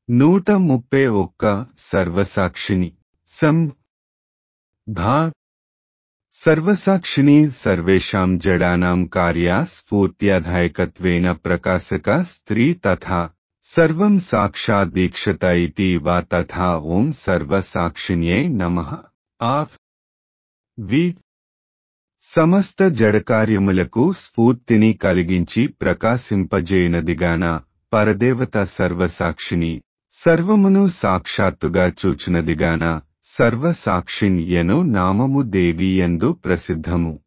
నూట ముప్పై ఒక్క సర్వసాక్షిని సం భా సర్వసాక్షిని సర్వేషాం జడానాం కార్యా స్ఫూర్త్యాధాయకత్వేన ప్రకాశక స్త్రీ తథా సర్వం సాక్షాద్దీక్షత ఇతి వా తథా ఓం సర్వసాక్షిణ్యై నమః ఆ వి సమస్త జడకార్యములకు స్ఫూర్తిని కలిగించి ప్రకాశింపజేయునదిగాన పరదేవత సర్వసాక్షిని సర్వమును సాక్షాత్తుగా చూచినదిగాన సర్వసాక్షిణ్యను నామము దేవి ఎందు ప్రసిద్ధము